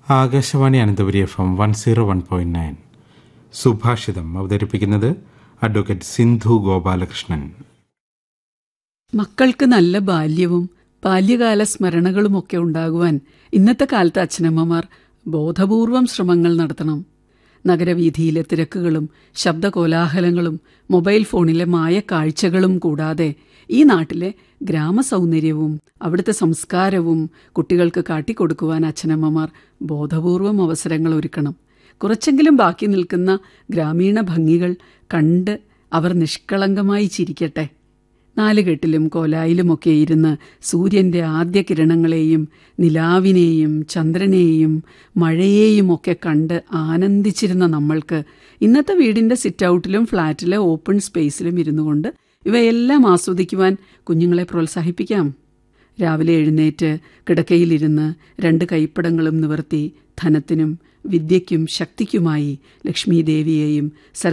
Akashvani Ananthapuri F M one zero one point nine സുഭാഷിതം അവതരിപ്പിക്കുന്നത് advocate Sindhu Gopalakrishnan മക്കൾക്ക് നല്ല ബാല്യവും ബാല്യകാല സ്മരണകളുമൊക്കെ ഉണ്ടാകുവാൻ ഇന്നത്തെ കാലത്ത് അച്ഛനമ്മമാർ ബോധപൂർവം ശ്രമങ്ങൾ നടത്തണം നഗരവീഥിയിലെ തിരക്കുകളും ശബ്ദകോലാഹലങ്ങളും മൊബൈൽ ഫോണിലെ മായ കാഴ്ചകളും കൂടാതെ ഈ നാട്ടിലെ ഗ്രാമസൗന്ദര്യവും അവിടുത്തെ സംസ്കാരവും കുട്ടികൾക്ക് കാട്ടിക്കൊടുക്കുവാൻ അച്ഛനമ്മമാർ ബോധപൂർവം അവസരങ്ങൾ ഒരുക്കണം കുറച്ചെങ്കിലും ബാക്കി നിൽക്കുന്ന ഗ്രാമീണ ഭംഗികൾ കണ്ട് അവർ നിഷ്കളങ്കമായി ചിരിക്കട്ടെ നാലുകെട്ടിലും കോലായിലുമൊക്കെ ഇരുന്ന് സൂര്യൻ്റെ ആദ്യ കിരണങ്ങളെയും നിലാവിനെയും ചന്ദ്രനെയും മഴയെയും ഒക്കെ കണ്ട് ആനന്ദിച്ചിരുന്ന നമ്മൾക്ക് ഇന്നത്തെ വീടിൻ്റെ സിറ്റൗട്ടിലും ഫ്ലാറ്റിലെ ഓപ്പൺ സ്പേസിലും ഇരുന്നു കൊണ്ട് ഇവയെല്ലാം ആസ്വദിക്കുവാൻ കുഞ്ഞുങ്ങളെ പ്രോത്സാഹിപ്പിക്കാം രാവിലെ എഴുന്നേറ്റ് കിടക്കയിലിരുന്ന് രണ്ട് കൈപ്പടങ്ങളും നിവർത്തി ധനത്തിനും വിദ്യയ്ക്കും ശക്തിക്കുമായി ലക്ഷ്മി ദേവിയെയും